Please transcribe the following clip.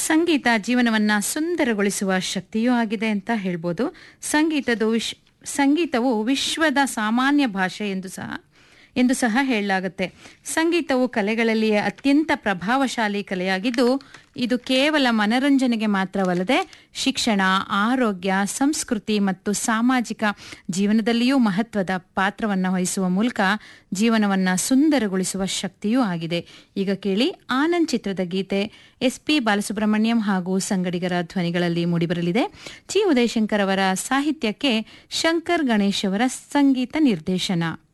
ಸಂಗೀತ ಜೀವನವನ್ನ ಸುಂದರಗೊಳಿಸುವ ಶಕ್ತಿಯೂ ಆಗಿದೆ ಅಂತ ಹೇಳ್ಬೋದು ಸಂಗೀತದ ವಿಶ್ ಸಂಗೀತವು ವಿಶ್ವದ ಸಾಮಾನ್ಯ ಭಾಷೆ ಎಂದು ಸಹ ಎಂದು ಸಹ ಹೇಳಲಾಗುತ್ತೆ ಸಂಗೀತವು ಕಲೆಗಳಲ್ಲಿಯೇ ಅತ್ಯಂತ ಪ್ರಭಾವಶಾಲಿ ಕಲೆಯಾಗಿದ್ದು ಇದು ಕೇವಲ ಮನರಂಜನೆಗೆ ಮಾತ್ರವಲ್ಲದೆ ಶಿಕ್ಷಣ ಆರೋಗ್ಯ ಸಂಸ್ಕೃತಿ ಮತ್ತು ಸಾಮಾಜಿಕ ಜೀವನದಲ್ಲಿಯೂ ಮಹತ್ವದ ಪಾತ್ರವನ್ನು ವಹಿಸುವ ಮೂಲಕ ಜೀವನವನ್ನು ಸುಂದರಗೊಳಿಸುವ ಶಕ್ತಿಯೂ ಆಗಿದೆ ಈಗ ಕೇಳಿ ಆನಂದ್ ಚಿತ್ರದ ಗೀತೆ ಎಸ್ ಪಿ ಬಾಲಸುಬ್ರಹ್ಮಣ್ಯಂ ಹಾಗೂ ಸಂಗಡಿಗರ ಧ್ವನಿಗಳಲ್ಲಿ ಮೂಡಿಬರಲಿದೆ ಚಿ ಉದಯಶಂಕರ್ ಅವರ ಸಾಹಿತ್ಯಕ್ಕೆ ಶಂಕರ್ ಗಣೇಶ್ ಅವರ ಸಂಗೀತ ನಿರ್ದೇಶನ